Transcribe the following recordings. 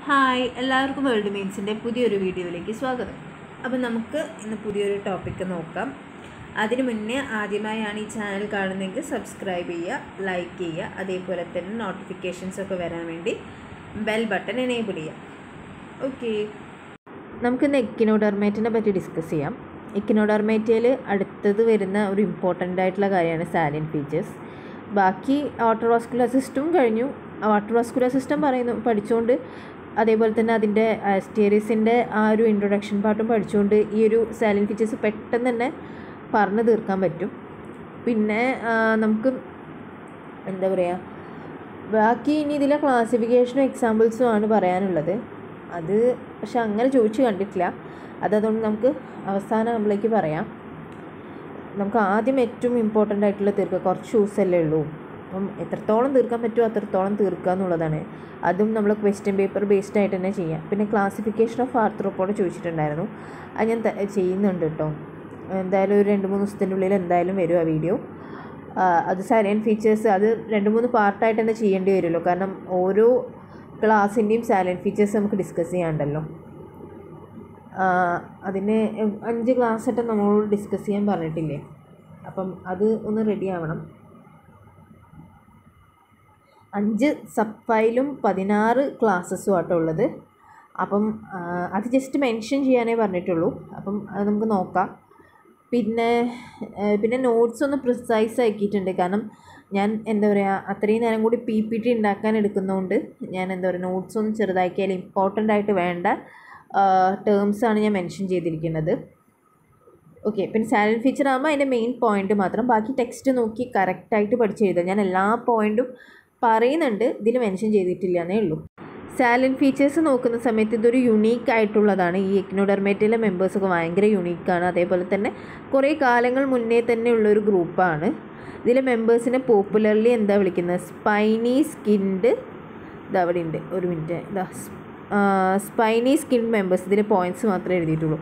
hi എല്ലാവർക്കും world മീൻസിൻ്റെ പുതിയൊരു വീഡിയോയിലേക്ക് സ്വാഗതം അപ്പം നമുക്ക് ഇന്ന് പുതിയൊരു ടോപ്പിക്ക് നോക്കാം അതിനു മുന്നേ ആദ്യമായാണ് ഈ ചാനൽ കാണുന്നതെങ്കിൽ സബ്സ്ക്രൈബ് ചെയ്യുക ലൈക്ക് ചെയ്യുക അതേപോലെ തന്നെ നോട്ടിഫിക്കേഷൻസ് ഒക്കെ വരാൻ വേണ്ടി ബെൽ ബട്ടൺ എനേബിൾ ചെയ്യുക ഓക്കെ നമുക്കിന്ന് എക്കിനോഡർമേറ്റിനെ പറ്റി ഡിസ്കസ് ചെയ്യാം എക്കിനോഡർമേറ്റയിൽ അടുത്തത് വരുന്ന ഒരു ഇമ്പോർട്ടൻ്റ് ആയിട്ടുള്ള കാര്യമാണ് സാലിൻ ഫീച്ചേഴ്സ് ബാക്കി വാട്ടർവാസ്കുലർ സിസ്റ്റം കഴിഞ്ഞു വാട്ടർവാസ്കുലർ സിസ്റ്റം പറയുന്നു പഠിച്ചുകൊണ്ട് അതേപോലെ തന്നെ അതിൻ്റെ സ്റ്റേറിയസിൻ്റെ ആ ഒരു ഇൻട്രൊഡക്ഷൻ പാർട്ടും പഠിച്ചുകൊണ്ട് ഈ ഒരു സാലിൻ ഫീച്ചേഴ്സ് പെട്ടെന്ന് തന്നെ പറഞ്ഞു തീർക്കാൻ പറ്റും പിന്നെ ആ, നമുക്ക് എന്താ പറയുക ബാക്കി ഇനി ഇതിലെ ക്ലാസിഫിക്കേഷനും എക്സാമ്പിൾസും ആണ് പറയാനുള്ളത് അത് പക്ഷെ അങ്ങനെ ചോദിച്ചു കണ്ടിട്ടില്ല അത് അതുകൊണ്ട് നമുക്ക് അവസാനം നമ്മളേക്ക് പറയാം നമുക്ക് ആദ്യം ഏറ്റവും ഇമ്പോർട്ടൻ്റ് ആയിട്ടുള്ള തീർക്കുക കുറച്ച് യൂസല്ലേ ഉള്ളൂ അപ്പം എത്രത്തോളം തീർക്കാൻ പറ്റുമോ അത്രത്തോളം തീർക്കുക എന്നുള്ളതാണ് അതും നമ്മൾ ക്വസ്റ്റ്യൻ പേപ്പർ ബേസ്ഡ് ആയിട്ട് തന്നെ ചെയ്യാം പിന്നെ ക്ലാസിഫിക്കേഷൻ ഓഫ് ആർത്രോപ്പോഡ് ചോദിച്ചിട്ടുണ്ടായിരുന്നു അത് ഞാൻ ത- ചെയ്യുന്നുണ്ട് കേട്ടോ എന്തായാലും ഒരു രണ്ട് മൂന്ന് ദിവസത്തിൻ്റെ ഉള്ളിൽ എന്തായാലും വരും ആ വീഡിയോ ആ, അത് സാലൈൻ ഫീച്ചേഴ്സ് അത് രണ്ട് മൂന്ന് പാർട്ടായിട്ട് തന്നെ ചെയ്യേണ്ടി വരുമല്ലോ കാരണം ഓരോ ക്ലാസ്സിൻ്റെയും സാലൈൻ ഫീച്ചേഴ്സ് നമുക്ക് ഡിസ്കസ് ചെയ്യാനുണ്ടല്ലോ ആ, അതിന് അഞ്ച് ക്ലാസ് ആയിട്ട് നമ്മളോട് ഡിസ്കസ് ചെയ്യാൻ പറഞ്ഞിട്ടില്ലേ അപ്പം അത് ഒന്ന് റെഡി ആവണം അഞ്ച് സബ് ഫയലും പതിനാറ് ക്ലാസ്സസും ആട്ടോ ഉള്ളത് അപ്പം ആ, അത് ജസ്റ്റ് മെൻഷൻ ചെയ്യാനേ പറഞ്ഞിട്ടുള്ളൂ അപ്പം അത് നമുക്ക് നോക്കാം പിന്നെ ആ, പിന്നെ നോട്ട്സ് ഒന്ന് പ്രിസൈസ് ആക്കിയിട്ടുണ്ട് കാരണം ഞാൻ എന്താ പറയുക അത്രയും നേരം കൂടി പി പി ടി ഉണ്ടാക്കാൻ എടുക്കുന്നതുകൊണ്ട് ഞാൻ എന്താ പറയുക നോട്ട്സ് ഒന്ന് ചെറുതാക്കിയാൽ ഇമ്പോർട്ടൻ്റ് ആയിട്ട് വേണ്ട ടേംസാണ് ഞാൻ മെൻഷൻ ചെയ്തിരിക്കുന്നത് ഓക്കെ പിന്നെ സാലഡ് ഫീച്ചർ ആകുമ്പോൾ അതിൻ്റെ മെയിൻ പോയിന്റ് മാത്രം ബാക്കി ടെക്സ്റ്റ് നോക്കി കറക്റ്റായിട്ട് പഠിച്ച് എഴുതുക ഞാൻ എല്ലാ പോയിന്റും പറയുന്നുണ്ട് ഇതിൽ മെൻഷൻ ചെയ്തിട്ടില്ല എന്നേ ഉള്ളൂ സാലൻ ഫീച്ചേഴ്സ് നോക്കുന്ന സമയത്ത് ഇതൊരു യുണീക്ക് ആയിട്ടുള്ളതാണ് ഈ എക്നോഡർമേറ്റിലെ മെമ്പേഴ്സൊക്കെ ഭയങ്കര യുണീക്കാണ് അതേപോലെ തന്നെ കുറേ കാലങ്ങൾ മുന്നേ തന്നെ ഉള്ളൊരു ഗ്രൂപ്പാണ് ഇതിലെ മെമ്പേഴ്സിനെ പോപ്പുലർലി എന്താ വിളിക്കുന്നത് സ്പൈനി സ്കിൻഡ് ഇതാ അവിടെ ഉണ്ട് ഒരു മിനിറ്റ് ഇതാ സ്പൈനി സ്കിൻഡ് മെമ്പേഴ്സ് ഇതിന് പോയിൻറ്റ്സ് മാത്രമേ എഴുതിയിട്ടുള്ളൂ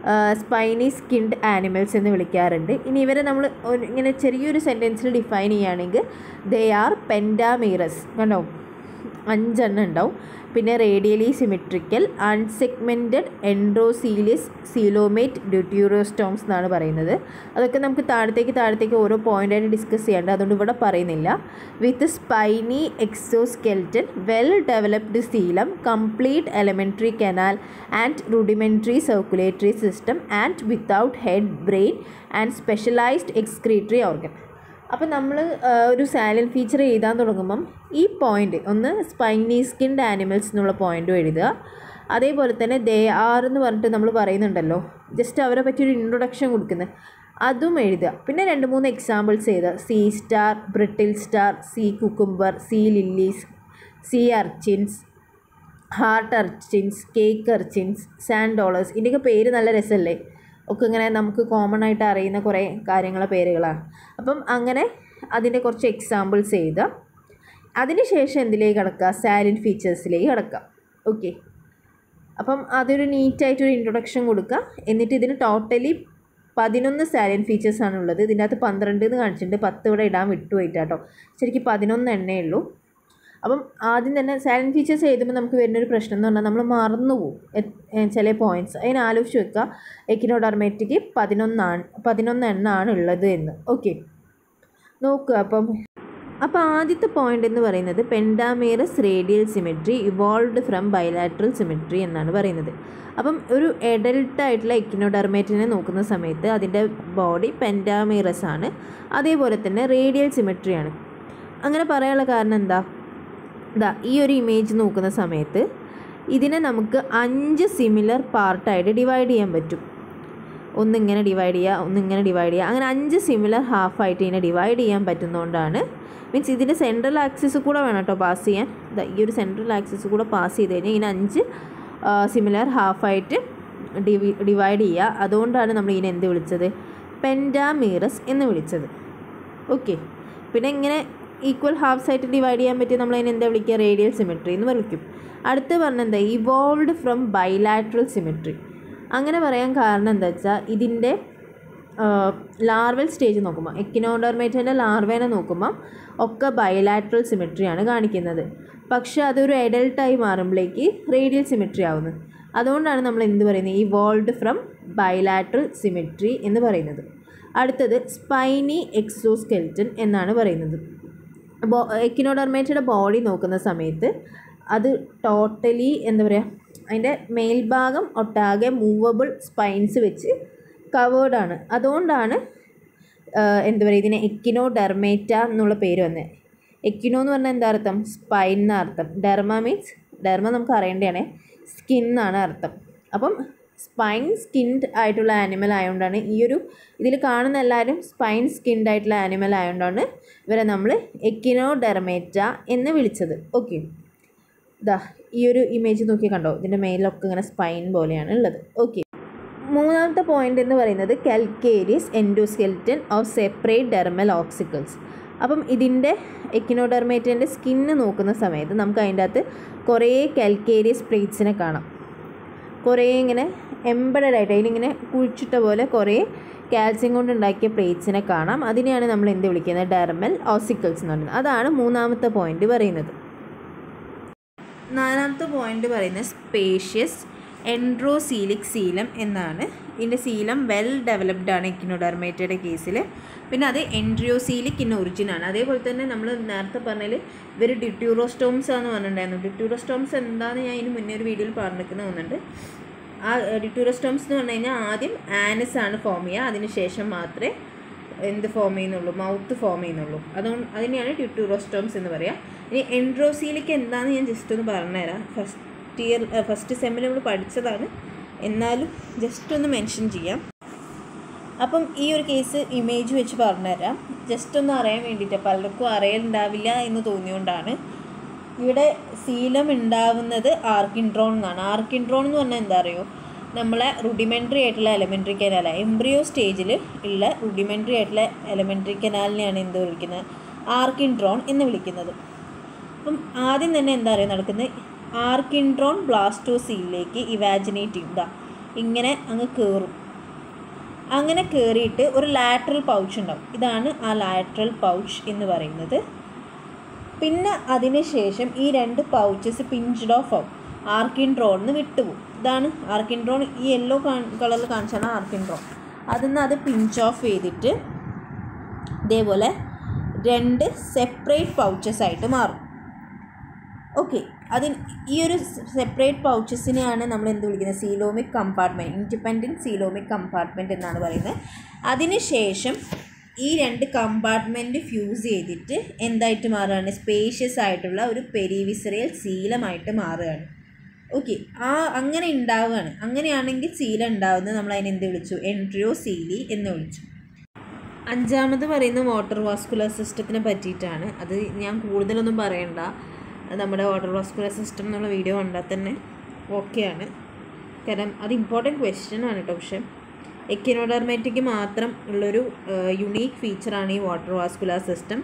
സ്പൈനി സ്കിൻഡ് ആനിമൽസ് എന്ന് വിളിക്കാറുണ്ട് ഇനി ഇവരെ നമ്മൾ ഒരു ഇങ്ങനെ ചെറിയൊരു സെൻറ്റൻസിൽ ഡിഫൈൻ ചെയ്യുകയാണെങ്കിൽ ദേ ആർ പെൻഡാമീറസ് കണ്ടോ അഞ്ചെണ്ണം ഉണ്ടാവും പിന്നെ radially symmetrical unsegmented enterocoelous coelomate deuterostomes എന്നാണ് പറയുന്നത് അതൊക്കെ നമുക്ക് താഴത്തേക്ക് താഴത്തേക്ക് ഓരോ പോയിൻ്റായിട്ട് ഡിസ്കസ് ചെയ്യേണ്ട അതുകൊണ്ട് ഇവിടെ പറയുന്നില്ല with spiny exoskeleton well developed coelom complete alimentary canal and rudimentary circulatory system and without head brain and specialised excretory organ അപ്പം നമ്മൾ ഒരു സാലൻ ഫീച്ചർ എഴുതാൻ തുടങ്ങുമ്പം ഈ പോയിന്റ് ഒന്ന് സ്പൈനി സ്കിൻഡ് ആനിമൽസ് എന്നുള്ള പോയിന്റും എഴുതുക അതേപോലെ തന്നെ ദേ ആർ എന്ന് പറഞ്ഞിട്ട് നമ്മൾ പറയുന്നുണ്ടല്ലോ ജസ്റ്റ് അവരെ പറ്റി ഒരു ഇൻട്രൊഡക്ഷൻ കൊടുക്കുന്നത് അതും എഴുതുക പിന്നെ രണ്ട് മൂന്ന് എക്സാമ്പിൾസ് എഴുതുക sea star brittle star sea cucumber sea lilies sea urchins heart urchins cake urchins sand dollars ഇതിൻ്റെയൊക്കെ പേര് നല്ല രസമല്ലേ ഒക്കെ ഇങ്ങനെ നമുക്ക് കോമൺ ആയിട്ട് അറിയുന്ന കുറേ കാര്യങ്ങളെ പേരുകളാണ് അപ്പം അങ്ങനെ അതിൻ്റെ കുറച്ച് എക്സാമ്പിൾസ് എഴുതുക അതിനുശേഷം എന്തിലേക്ക് കിടക്കുക സാലിൻ ഫീച്ചേഴ്സിലേക്ക് കിടക്കുക ഓക്കെ അപ്പം അതൊരു നീറ്റായിട്ടൊരു ഇൻട്രൊഡക്ഷൻ കൊടുക്കുക എന്നിട്ട് ഇതിന് ടോട്ടലി പതിനൊന്ന് സാലിൻ ഫീച്ചേഴ്സാണ് ഉള്ളത് ഇതിൻ്റെ അകത്ത് പന്ത്രണ്ട് എന്ന് കാണിച്ചിട്ടുണ്ട് പത്ത് ഇവിടെ ഇടാൻ വിട്ടുപോയിട്ടാട്ടോ ശരിക്കും പതിനൊന്ന് എണ്ണേ ഉള്ളൂ അപ്പം ആദ്യം തന്നെ സാലൻ ഫീച്ചേഴ്സ് എഴുതുമ്പോൾ നമുക്ക് വരുന്നൊരു പ്രശ്നം എന്ന് പറഞ്ഞാൽ നമ്മൾ മറന്നു പോകും എ- എ- ചില പോയിൻറ്റ്സ് അതിന് ആലോചിച്ച് വെക്കുക എക്കിനോഡർമേറ്റിക്ക് പതിനൊന്നാണ് പതിനൊന്ന് എണ്ണമാണ് ഉള്ളത് എന്ന് ഓക്കെ നോക്കുക അപ്പം അപ്പോൾ ആദ്യത്തെ പോയിന്റ് എന്ന് പറയുന്നത് pentamerous radial symmetry evolved from bilateral symmetry എന്നാണ് പറയുന്നത് അപ്പം ഒരു എഡൽട്ട് ആയിട്ടുള്ള എക്കിനോഡർമേറ്റിനെ നോക്കുന്ന സമയത്ത് അതിൻ്റെ ബോഡി പെൻഡാമേറസ് ആണ് അതേപോലെ തന്നെ റേഡിയൽ സിമെട്രിയാണ് അങ്ങനെ പറയാനുള്ള കാരണം എന്താ ഇതാ ഈ ഒരു ഇമേജ് നോക്കുന്ന സമയത്ത് ഇതിനെ നമുക്ക് അഞ്ച് സിമിലർ പാർട്ടായിട്ട് ഡിവൈഡ് ചെയ്യാൻ പറ്റും ഒന്നിങ്ങനെ ഡിവൈഡ് ചെയ്യുക ഒന്നിങ്ങനെ ഡിവൈഡ് ചെയ്യുക അങ്ങനെ അഞ്ച് സിമിലർ ഹാഫായിട്ട് ഇതിനെ ഡിവൈഡ് ചെയ്യാൻ പറ്റുന്നതുകൊണ്ടാണ് മീൻസ് ഇതിൻ്റെ സെൻട്രൽ ആക്സിസ് കൂടെ വേണം കേട്ടോ പാസ് ചെയ്യാൻ ദാ ഈ ഒരു സെൻട്രൽ ആക്സിസ് കൂടെ പാസ് ചെയ്ത് കഴിഞ്ഞാൽ ഇങ്ങനെ അഞ്ച് സിമിലർ ഹാഫായിട്ട് ഡിവി ഡിവൈഡ് ചെയ്യുക അതുകൊണ്ടാണ് നമ്മൾ ഇതിനെ എന്ത് വിളിച്ചത് പെൻഡാമീറസ് എന്ന് വിളിച്ചത് ഓക്കെ പിന്നെ ഇങ്ങനെ ഈക്വൽ ഹാഫ്സ് ആയിട്ട് ഡിവൈഡ് ചെയ്യാൻ പറ്റിയ നമ്മൾ അതിനെ എന്താ വിളിക്കുക റേഡിയൽ സിമെട്രി എന്ന് വിളിക്കും അടുത്ത് പറഞ്ഞ എന്താ ഇവോൾവ്ഡ് ഫ്രം ബൈലാട്രൽ സിമെട്രി അങ്ങനെ പറയാൻ കാരണം എന്താ വെച്ചാൽ ഇതിൻ്റെ ലാർവൽ സ്റ്റേജ് നോക്കുമ്പോൾ എക്കിനോഡർമേറ്റൻ്റെ ലാർവേനെ നോക്കുമ്പോൾ ഒക്കെ ബയലാട്രൽ സിമെട്രിയാണ് കാണിക്കുന്നത് പക്ഷേ അതൊരു അഡൽട്ടായി മാറുമ്പോഴേക്ക് റേഡിയൽ സിമെട്രി ആവുന്നത് അതുകൊണ്ടാണ് നമ്മൾ എന്ത് പറയുന്നത് ഈ വോൾഡ് ഫ്രം ബൈലാട്രൽ സിമെട്രി എന്ന് പറയുന്നത് അടുത്തത് സ്പൈനി എക്സോസ്കെൽറ്റൻ എന്നാണ് പറയുന്നത് ബോ എക്കിനോഡർമേറ്റയുടെ ബോഡി നോക്കുന്ന സമയത്ത് അത് ടോട്ടലി എന്താ പറയുക അതിൻ്റെ മേൽഭാഗം ഒട്ടാകെ മൂവബിൾ സ്പൈൻസ് വെച്ച് കവേർഡാണ് അതുകൊണ്ടാണ് എന്താ പറയുക ഇതിനെ എക്കിനോ ഡെർമേറ്റ എന്നുള്ള പേര് വന്നത് എക്കിനോ എന്ന് പറഞ്ഞാൽ എന്താ അർത്ഥം സ്പൈൻ എന്ന അർത്ഥം ഡെർമ മീൻസ് ഡെർമ നമുക്ക് അറിയേണ്ടതാണ് സ്കിൻ എന്നാണ് അർത്ഥം അപ്പം സ്പൈൻ സ്കിൻഡ് ആയിട്ടുള്ള ആനിമൽ ആയതുകൊണ്ടാണ് ഈ ഒരു ഇതിൽ കാണുന്ന എല്ലാവരും സ്പൈൻ സ്കിൻഡ് ആയിട്ടുള്ള ആനിമൽ ആയതുകൊണ്ടാണ് ഇവരെ നമ്മൾ എക്കിനോ ഡെർമേറ്റ എന്ന് വിളിച്ചത് ഓക്കെ ഇതാ ഈ ഒരു ഇമേജ് നോക്കി കണ്ടോ ഇതിൻ്റെ മേലൊക്കെ ഇങ്ങനെ സ്പൈൻ പോലെയാണ് ഉള്ളത് ഓക്കെ മൂന്നാമത്തെ പോയിന്റ് എന്ന് പറയുന്നത് calcareous endoskeleton of separate dermal ossicles അപ്പം ഇതിൻ്റെ എക്കിനോഡെർമേറ്റിൻ്റെ സ്കിന്ന് നോക്കുന്ന സമയത്ത് നമുക്ക് അതിൻ്റെ അകത്ത് കുറേ കൽക്കേരിയസ് പ്ലേറ്റ്സിനെ കാണാം കുറേ ഇങ്ങനെ എംബഡഡ് ആയിട്ട് അതിലിങ്ങനെ കുഴിച്ചിട്ട പോലെ കുറേ കാൽസ്യം കൊണ്ട് ഉണ്ടാക്കിയ പ്ലേറ്റ്സിനെ കാണാം അതിനെയാണ് നമ്മൾ എന്ത് വിളിക്കുന്നത് ഡെർമൽ ഓസിക്കിൾസ് എന്ന് പറയുന്നത് അതാണ് മൂന്നാമത്തെ പോയിന്റ് പറയുന്നത് നാലാമത്തെ പോയിന്റ് പറയുന്നത് സ്പേഷ്യസ് എൻഡ്രോസീലിക് സീലം എന്നാണ് ഇതിൻ്റെ സീലം വെൽ ഡെവലപ്ഡ് ആണ് ഇക്കിനോഡർമേറ്റയുടെ കേസിൽ പിന്നെ അത് എൻഡ്രിയോസീലിക് ഇൻ ഒറിജിൻ ആണ് അതേപോലെ തന്നെ നമ്മൾ നേരത്തെ പറഞ്ഞാൽ ഇവർ ഡിറ്റ്യൂറോസ്റ്റോംസ് ആണെന്ന് പറഞ്ഞിട്ടുണ്ടായിരുന്നു ഡിറ്റ്യൂറോസ്റ്റോംസ് എന്താണെന്ന് ഞാൻ ഇതിന് മുന്നേ ഒരു വീഡിയോയിൽ പറഞ്ഞിരിക്കുന്ന തോന്നുന്നുണ്ട് ആ ഡിറ്റ്യൂറോസ്റ്റോംസ് എന്ന് പറഞ്ഞു കഴിഞ്ഞാൽ ആദ്യം ആനസ് ആണ് ഫോം ചെയ്യുക അതിനുശേഷം മാത്രമേ എന്ത് ഫോം ചെയ്യുന്നുള്ളൂ മൗത്ത് ഫോം ചെയ്യുന്നുള്ളൂ അതുകൊണ്ട് അതിനെയാണ് ട്യൂട്ടൂറോസ്റ്റോംസ് എന്ന് പറയുക ഇനി എൻഡ്രോസീലിക്ക് എന്താണെന്ന് ഞാൻ ജസ്റ്റ് ഒന്ന് പറഞ്ഞുതരാം ഫസ്റ്റ് ഇയർ ഫസ്റ്റ് സെമ്മിൽ നമ്മൾ പഠിച്ചതാണ് എന്നാലും ജസ്റ്റ് ഒന്ന് മെൻഷൻ ചെയ്യാം അപ്പം ഈ ഒരു കേസ് ഇമേജ് വെച്ച് പറഞ്ഞുതരാം ജസ്റ്റ് ഒന്ന് അറിയാൻ വേണ്ടിയിട്ട് പലർക്കും അറിയലുണ്ടാവില്ല എന്ന് തോന്നിയുകൊണ്ടാണ് ഇവിടെ സീലം ഉണ്ടാവുന്നത് ആർക്കിൻട്രോൺ എന്നാണ് ആർക്കിൻട്രോൺ എന്ന് പറഞ്ഞാൽ എന്താ അറിയോ നമ്മളെ റുഡിമെൻ്ററി ആയിട്ടുള്ള എലമെൻ്ററി കനാൽ എംബ്രിയോ സ്റ്റേജിൽ ഉള്ള റുഡിമെൻ്ററി ആയിട്ടുള്ള എലമെൻ്ററി കനാലിനെയാണ് എന്ത് വിളിക്കുന്നത് ആർക്കിൻട്രോൺ എന്ന് വിളിക്കുന്നത് അപ്പം ആദ്യം തന്നെ എന്താ പറയുക നടക്കുന്നത് ആർക്കിൻട്രോൺ ബ്ലാസ്റ്റോസീലിലേക്ക് ഇവാജിനേറ്റ് ചെയ്യുക ഇങ്ങനെ അങ്ങ് കയറും അങ്ങനെ കയറിയിട്ട് ഒരു ലാറ്ററൽ പൗച്ച് ഉണ്ടാവും ഇതാണ് ആ ലാറ്ററൽ പൗച്ച് എന്ന് പറയുന്നത് പിന്നെ അതിന് ശേഷം ഈ രണ്ട് പൗച്ചസ് പിഞ്ച്ഡ് ഓഫ് ആവും ആർക്കിൻട്രോണിന് വിട്ടുപോകും ഇതാണ് ആർക്കിൻട്രോൺ ഈ യെല്ലോ കളറിൽ കാണിച്ചാണ് ആർക്കിൻട്രോൺ അതിൽ നിന്ന് അത് പിഞ്ച് ഓഫ് ചെയ്തിട്ട് ഇതേപോലെ രണ്ട് സെപ്പറേറ്റ് പൗച്ചസ് ആയിട്ട് മാറും ഓക്കെ അതിന് ഈ ഒരു സെപ്പറേറ്റ് പൗച്ചസിനെയാണ് നമ്മൾ എന്ത് വിളിക്കുന്നത് coelomic compartment independent coelomic compartment എന്നാണ് പറയുന്നത് അതിനുശേഷം ഈ രണ്ട് കമ്പാർട്ട്മെൻറ്റ് ഫ്യൂസ് ചെയ്തിട്ട് എന്തായിട്ട് മാറുകയാണ് സ്പേഷ്യസ് ആയിട്ടുള്ള ഒരു പെരിവിസറിയൽ സീലമായിട്ട് മാറുകയാണ് ഓക്കെ ആ അങ്ങനെ ഉണ്ടാവുകയാണ് അങ്ങനെയാണെങ്കിൽ സീല ഉണ്ടാവുന്നത് നമ്മൾ അതിനെ എന്ത് വിളിച്ചു എൻട്രിയോ സീലി എന്ന് വിളിച്ചു അഞ്ചാമത് പറയുന്ന വാട്ടർ വാസ്കുലർ സിസ്റ്റത്തിനെ പറ്റിയിട്ടാണ് അത് ഞാൻ കൂടുതലൊന്നും പറയണ്ട നമ്മുടെ വാട്ടർ വാസ്കുലർ സിസ്റ്റം എന്നുള്ള വീഡിയോ കണ്ടാൽ തന്നെ ഓക്കെയാണ് കാരണം അത് ഇമ്പോർട്ടൻറ്റ് ക്വസ്റ്റ്യൻ ആണ് കേട്ടോ പക്ഷേ എക്കിനോഡർമേറ്റിക്ക് മാത്രം ഉള്ളൊരു യുണീക്ക് ഫീച്ചറാണ് ഈ water vascular system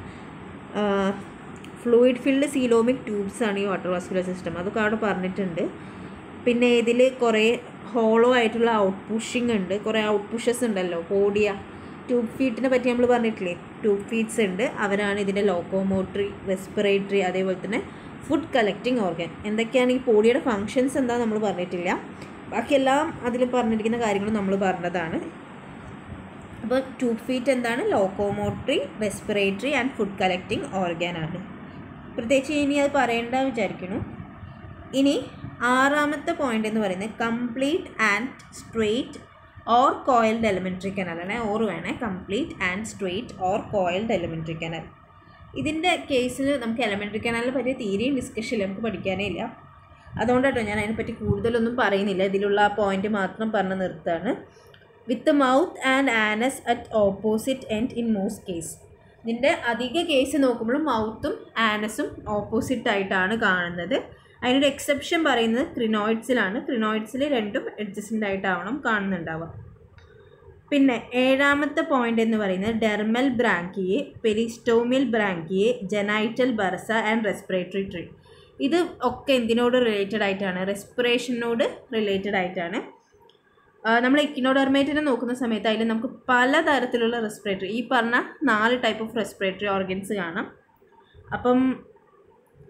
fluid filled coelomic tubes ആണ് ഈ വാട്ടർ വാസ്കുലർ സിസ്റ്റം അതൊക്കെ അവിടെ പറഞ്ഞിട്ടുണ്ട് പിന്നെ ഇതിൽ കുറേ ഹോളോ ആയിട്ടുള്ള ഔട്ട് പുഷിങ് ഉണ്ട് കുറേ ഔട്ട് പുഷസ് ഉണ്ടല്ലോ പോഡിയ ട്യൂബ് ഫീറ്റിനെ പറ്റി നമ്മൾ പറഞ്ഞിട്ടില്ലേ ട്യൂബ് ഫീറ്റ്സ് ഉണ്ട് അവരാണ് ഇതിൻ്റെ ലോക്കോമോട്ടറി റെസ്പിറേറ്ററി അതേപോലെ തന്നെ ഫുഡ് കളക്റ്റിംഗ് ഓർഗൻ എന്തൊക്കെയാണ് ഈ പോഡിയുടെ ഫങ്ഷൻസ് എന്താ നമ്മൾ പറഞ്ഞിട്ടില്ല ബാക്കിയെല്ലാം അതിൽ പറഞ്ഞിരിക്കുന്ന കാര്യങ്ങൾ നമ്മൾ പറഞ്ഞതാണ് അപ്പോൾ ട്യൂബ് ഫീറ്റ് എന്താണ് locomotory respiratory and food collecting organ ആണ് പ്രത്യേകിച്ച് ഇനി അത് പറയേണ്ട വിചാരിക്കുന്നു ഇനി ആറാമത്തെ പോയിന്റ് എന്ന് പറയുന്നത് complete and straight or coiled alimentary canal ആണ് ഓർ വേണേ complete and straight or coiled alimentary canal ഇതിൻ്റെ കേസിൽ നമുക്ക് എലിമെൻ്ററി കനാലിനെ പറ്റി തീരെയും ഡിസ്കഷൻ ഇല്ല നമുക്ക് പഠിക്കാനേ ഇല്ല അതുകൊണ്ടാട്ടോ ഞാൻ അതിനെപ്പറ്റി കൂടുതലൊന്നും പറയുന്നില്ല ഇതിലുള്ള ആ പോയിന്റ് മാത്രം പറഞ്ഞ് നിർത്താണ് with mouth and anus at opposite end in most case ഇതിൻ്റെ അധിക കേസ് നോക്കുമ്പോഴും മൗത്തും ആനസും ഓപ്പോസിറ്റ് ആയിട്ടാണ് കാണുന്നത് അതിനൊരു എക്സെപ്ഷൻ പറയുന്നത് ക്രിനോയിഡ്സിലാണ് ക്രിനോയിഡ്സിൽ രണ്ടും അഡ്ജസ്റ്റൻ്റ് ആയിട്ടാവണം കാണുന്നുണ്ടാവുക പിന്നെ ഏഴാമത്തെ പോയിന്റ് എന്ന് പറയുന്നത് dermal branchiae peristomial branchiae genital bursae and respiratory tree ഇത് ഒക്കെ എന്തിനോട് റിലേറ്റഡ് ആയിട്ടാണ് റെസ്പിറേഷനോട് റിലേറ്റഡ് ആയിട്ടാണ് നമ്മൾ ഇക്കിനോഡർമേറ്റിനെ നോക്കുന്ന സമയത്ത് അതിൽ നമുക്ക് പലതരത്തിലുള്ള റെസ്പിറേറ്ററി ഈ പറഞ്ഞ നാല് ടൈപ്പ് ഓഫ് റെസ്പിറേറ്ററി ഓർഗൻസ് കാണാം അപ്പം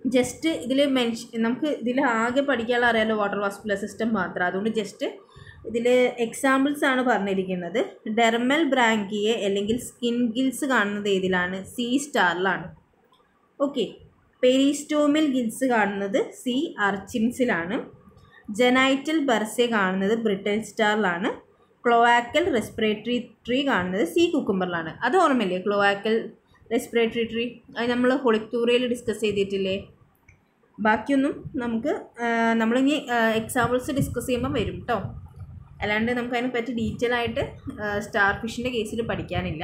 ജസ്റ്റ് ഇതിൽ മെൻഷൻ നമുക്ക് ഇതിൽ ആകെ പഠിക്കാനുള്ള അറിയാലോ വാട്ടർ വാസ്കുലർ സിസ്റ്റം മാത്രം അതുകൊണ്ട് ജസ്റ്റ് ഇതിൽ എക്സാമ്പിൾസ് ആണ് പറഞ്ഞിരിക്കുന്നത് ഡെർമൽ ബ്രാങ്കിയെ അല്ലെങ്കിൽ സ്കിൻ ഗിൽസ് കാണുന്നത് ഏതിലാണ് സി സ്റ്റാറിലാണ് ഓക്കെ പെരിസ്റ്റോമിൽ ഗിൽസ് കാണുന്നത് സി അർച്ചിൻസിലാണ് ജനൈറ്റൽ ബർസെ കാണുന്നത് ബ്രിട്ടൽ സ്റ്റാറിലാണ് ക്ലോവാക്കൽ റെസ്പിറേറ്ററി ട്രീ കാണുന്നത് സി കുക്കുംബറിലാണ് അത് ഓർമ്മയില്ലേ ക്ലോവാക്കൽ റെസ്പിറേറ്ററി ട്രീ അത് നമ്മൾ ഹൊളിക്ടൂറിയയിൽ ഡിസ്കസ് ചെയ്തിട്ടില്ലേ ബാക്കിയൊന്നും നമുക്ക് ആ, നമ്മളിനി എക്സാമ്പിൾസ് ഡിസ്കസ് ചെയ്യുമ്പോൾ വരും കേട്ടോ അല്ലാണ്ട് നമുക്ക് അതിനെ പറ്റി ഡീറ്റെയിൽ ആയിട്ട് സ്റ്റാർ ഫിഷിൻ്റെ കേസിൽ പഠിക്കാനില്ല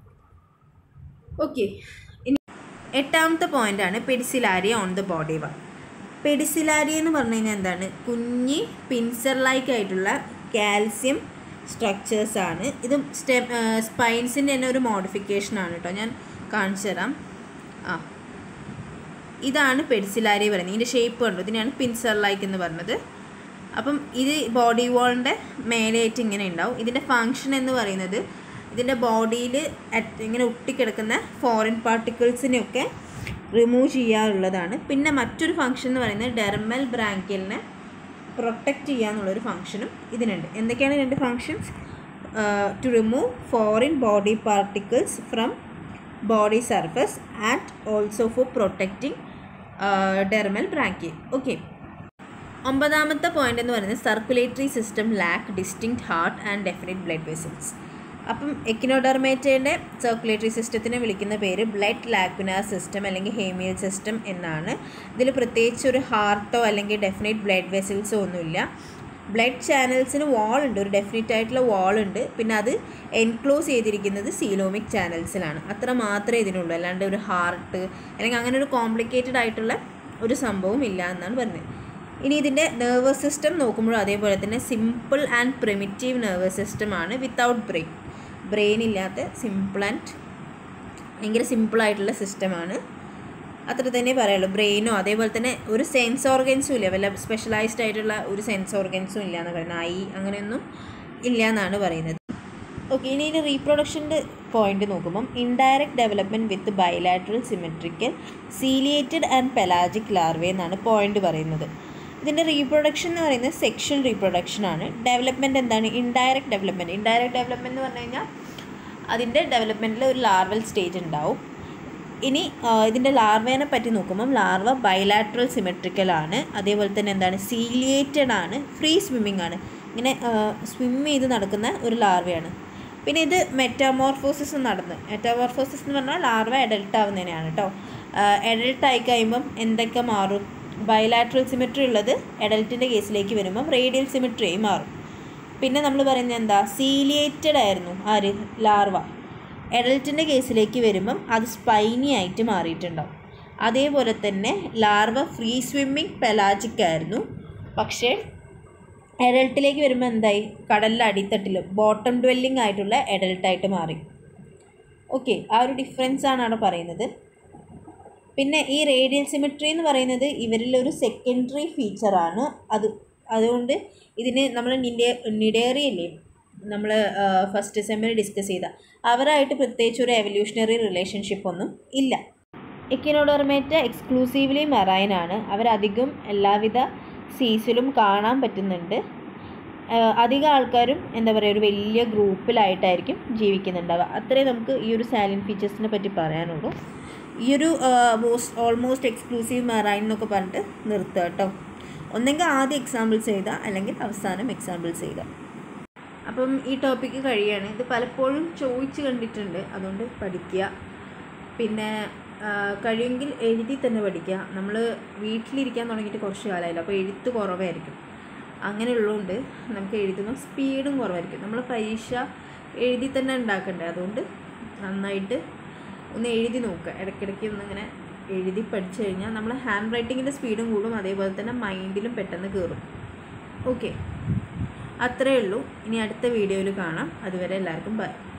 ഓക്കെ ഇനി എട്ടാമത്തെ പോയിൻ്റാണ് pedicellariae on the body one pedicellariae എന്ന് പറഞ്ഞു കഴിഞ്ഞാൽ എന്താണ് കുഞ്ഞി പിൻസർ ലൈക്ക് ആയിട്ടുള്ള കാൽസ്യം സ്ട്രക്ചേഴ്സ് ആണ് ഇത് സ്റ്റെ സ്പൈൻസിൻ്റെ തന്നെ ഒരു മോഡിഫിക്കേഷൻ ആണ് കേട്ടോ ഞാൻ കാണിച്ചു തരാം ആ ഇതാണ് പെഡിസിലാരി പറയുന്നത് ഇതിൻ്റെ ഷേപ്പ് കണ്ടു ഇതിനെയാണ് പിൻസർ ലൈക്ക് എന്ന് പറഞ്ഞത് അപ്പം ഇത് ബോഡി വാളിൻ്റെ മേലെയായിട്ട് ഇങ്ങനെ ഉണ്ടാവും ഇതിൻ്റെ ഫങ്ഷൻ എന്ന് പറയുന്നത് ഇതിൻ്റെ ബോഡിയിൽ ഇങ്ങനെ ഒട്ടിക്കിടക്കുന്ന ഫോറിൻ പാർട്ടിക്കിൾസിനെയൊക്കെ റിമൂവ് ചെയ്യാറുള്ളതാണ് പിന്നെ മറ്റൊരു ഫങ്ഷൻ എന്ന് പറയുന്നത് ഡെർമൽ ബ്രാങ്കിയലിനെ പ്രൊട്ടക്റ്റ് ചെയ്യുക എന്നുള്ളൊരു ഫങ്ഷനും ഇതിനുണ്ട് എന്തൊക്കെയാണ് രണ്ട് functions to remove foreign body particles from body surface and also for protecting dermal branchiae okay ഒമ്പതാമത്തെ പോയിന്റ് എന്ന് പറയുന്നത് circulatory system lack distinct heart and definite blood vessels അപ്പം എക്കിനോഡർമേറ്റയുടെ സർക്കുലേറ്ററി സിസ്റ്റത്തിനെ വിളിക്കുന്ന പേര് ബ്ലഡ് ലാക്കുനാർ സിസ്റ്റം അല്ലെങ്കിൽ ഹേമിയൽ സിസ്റ്റം എന്നാണ് ഇതിൽ പ്രത്യേകിച്ച് ഒരു ഹാർട്ടോ അല്ലെങ്കിൽ ഡെഫിനറ്റ് ബ്ലഡ് വെസൽസോ ഒന്നുമില്ല ബ്ലഡ് ചാനൽസിന് വാൾ ഉണ്ട് ഒരു ഡെഫിനറ്റ് ആയിട്ടുള്ള വാൾ ഉണ്ട് പിന്നെ അത് എൻക്ലോസ് ചെയ്തിരിക്കുന്നത് സീലോമിക് ചാനൽസിലാണ് അത്ര മാത്രമേ ഇതിനുള്ളൂ അല്ലാണ്ട് ഒരു ഹാർട്ട് അല്ലെങ്കിൽ അങ്ങനെ ഒരു കോംപ്ലിക്കേറ്റഡ് ആയിട്ടുള്ള ഒരു സംഭവം ഇല്ല എന്നാണ് പറഞ്ഞത് ഇനി ഇതിൻ്റെ നെർവസ് സിസ്റ്റം നോക്കുമ്പോഴും അതേപോലെ തന്നെ സിമ്പിൾ ആൻഡ് പ്രിമിറ്റീവ് നെർവസ് സിസ്റ്റമാണ് വിത്തൗട്ട് ബ്രെയിൻ ബ്രെയിൻ ഇല്ലാത്ത സിമ്പിൾ ആൻഡ് ഭയങ്കര സിമ്പിളായിട്ടുള്ള സിസ്റ്റമാണ് അത്ര തന്നെ പറയുള്ളൂ ബ്രെയിനോ അതേപോലെ തന്നെ ഒരു സെൻസ് ഓർഗൻസും ഇല്ല വല്ല സ്പെഷ്യലൈസ്ഡ് ആയിട്ടുള്ള ഒരു സെൻസ് ഓർഗൻസും ഇല്ല എന്ന് പറയുന്നത് ഐ അങ്ങനെയൊന്നും ഇല്ല എന്നാണ് പറയുന്നത് ഓക്കെ ഇനി ഇനി റീപ്രൊഡക്ഷൻ്റെ പോയിന്റ് നോക്കുമ്പം indirect development with bilateral symmetrical ciliated and pelagic larvae എന്നാണ് പോയിന്റ് പറയുന്നത് ഇതിൻ്റെ റീപ്രൊഡക്ഷൻ എന്ന് പറയുന്നത് സെക്ഷൽ റീപ്രൊഡക്ഷൻ ആണ് ഡെവലപ്മെൻറ്റ് എന്താണ് ഇൻഡയറക്റ്റ് ഡെവലപ്മെൻറ്റ് ഇൻഡയറക്റ്റ് ഡെവലപ്മെൻറ്റ് എന്ന് പറഞ്ഞു കഴിഞ്ഞാൽ അതിൻ്റെ ഡെവലപ്മെൻറ്റിൽ ഒരു ലാർവൽ സ്റ്റേജ് ഉണ്ടാവും ഇനി ആ, ഇതിൻ്റെ ലാർവേനെ പറ്റി നോക്കുമ്പം ലാർവ ബൈലാട്രൽ സിമെട്രിക്കൽ ആണ് അതേപോലെ തന്നെ എന്താണ് സീലിയേറ്റഡ് ആണ് ഫ്രീ സ്വിമ്മിങ് ആണ് ഇങ്ങനെ സ്വിം ചെയ്ത് നടക്കുന്ന ഒരു ലാർവയാണ് പിന്നെ ഇത് മെറ്റാമോർഫോസിസ് നടന്ന് മെറ്റാമോർഫോസിസ് എന്ന് പറഞ്ഞാൽ ലാർവ അഡൽട്ട് ആവുന്നതിനാണ് കേട്ടോ അഡൽട്ട് ആയി കഴിയുമ്പം എന്തൊക്കെ മാറും ബൈലാട്രൽ സിമെട്രി ഉള്ളത് അഡൽട്ടിൻ്റെ കേസിലേക്ക് വരുമ്പം റേഡിയൽ സിമെട്രി ആയി മാറും പിന്നെ നമ്മൾ പറയുന്നത് എന്താ സീലിയേറ്റഡ് ആയിരുന്നു ആര് ലാർവ എഡൽറ്റിൻ്റെ കേസിലേക്ക് വരുമ്പം അത് സ്പൈനി ആയിട്ട് മാറിയിട്ടുണ്ടാവും അതേപോലെ തന്നെ ലാർവ ഫ്രീ സ്വിമ്മിങ് പെലാജിക് ആയിരുന്നു പക്ഷേ എഡൽട്ടിലേക്ക് വരുമ്പോൾ എന്തായി കടലിലെ അടിത്തട്ടിൽ ബോട്ടം ഡ്വെല്ലിംഗ് ആയിട്ടുള്ള എഡൽട്ടായിട്ട് മാറി ഓക്കെ ആ ഒരു ഡിഫറൻസ് ആണ് അവിടെ പറയുന്നത് പിന്നെ ഈ റേഡിയൽ സിമെട്രി എന്ന് പറയുന്നത് ഇവരിൽ ഒരു സെക്കൻഡറി ഫീച്ചറാണ് അത് അതുകൊണ്ട് ഇതിന് നമ്മൾ നിഡേ നിഡേറിയല്ലേ നമ്മൾ ഫസ്റ്റ് സെമ്മിൽ ഡിസ്കസ് ചെയ്ത അവരായിട്ട് പ്രത്യേകിച്ച് ഒരു എവല്യൂഷണറി റിലേഷൻഷിപ്പ് ഒന്നും ഇല്ല എക്കിനോഡർമേറ്റ എക്സ്ക്ലൂസീവ്ലി മെറൈനാണ് അവരധികം എല്ലാവിധ സീസിലും കാണാൻ പറ്റുന്നുണ്ട് ആഹ് അധികം ആൾക്കാരും എന്താ പറയുക ഒരു വലിയ ഗ്രൂപ്പിലായിട്ടായിരിക്കും ജീവിക്കുന്നുണ്ടാവുക അത്രേ നമുക്ക് ഈ ഒരു സാലിൻ ഫീച്ചേഴ്സിനെ പറ്റി പറയാനുള്ളൂ ഈ ഒരു മോസ്റ്റ് ഓൾമോസ്റ്റ് എക്സ്ക്ലൂസീവ് മെറൈൻ എന്നൊക്കെ പറഞ്ഞിട്ട് നിർത്തുക കേട്ടോ ഒന്നെങ്കിൽ ആദ്യം എക്സാമ്പിൾസ് എഴുതുക അല്ലെങ്കിൽ അവസാനം എക്സാമ്പിൾസ് എഴുതുക അപ്പം ഈ ടോപ്പിക്ക് കഴിയാണ് ഇത് പലപ്പോഴും ചോദിച്ച് കണ്ടിട്ടുണ്ട് അതുകൊണ്ട് പഠിക്കുക പിന്നെ ആ, കഴിയുമെങ്കിൽ എഴുതി തന്നെ പഠിക്കുക നമ്മൾ വീട്ടിലിരിക്കാൻ തുടങ്ങിയിട്ട് കുറച്ച് കാലമായില്ല അപ്പോൾ എഴുത്ത് കുറവായിരിക്കും അങ്ങനെയുള്ളതുകൊണ്ട് നമുക്ക് എഴുതുമ്പോൾ സ്പീഡും കുറവായിരിക്കും നമ്മൾ പരീക്ഷ എഴുതി തന്നെ ഉണ്ടാക്കണ്ടേ അതുകൊണ്ട് നന്നായിട്ട് ഒന്ന് എഴുതി നോക്കുക ഇടയ്ക്കിടയ്ക്ക് ഒന്നിങ്ങനെ എഴുതി പഠിച്ചു കഴിഞ്ഞാൽ നമ്മൾ ഹാൻഡ് റൈറ്റിങ്ങിൻ്റെ സ്പീഡും കൂടും അതേപോലെ തന്നെ മൈൻഡിലും പെട്ടെന്ന് കയറും ഓക്കെ അത്രയേ ഉള്ളൂ ഇനി അടുത്ത വീഡിയോയിൽ കാണാം അതുവരെ എല്ലാവർക്കും ബൈ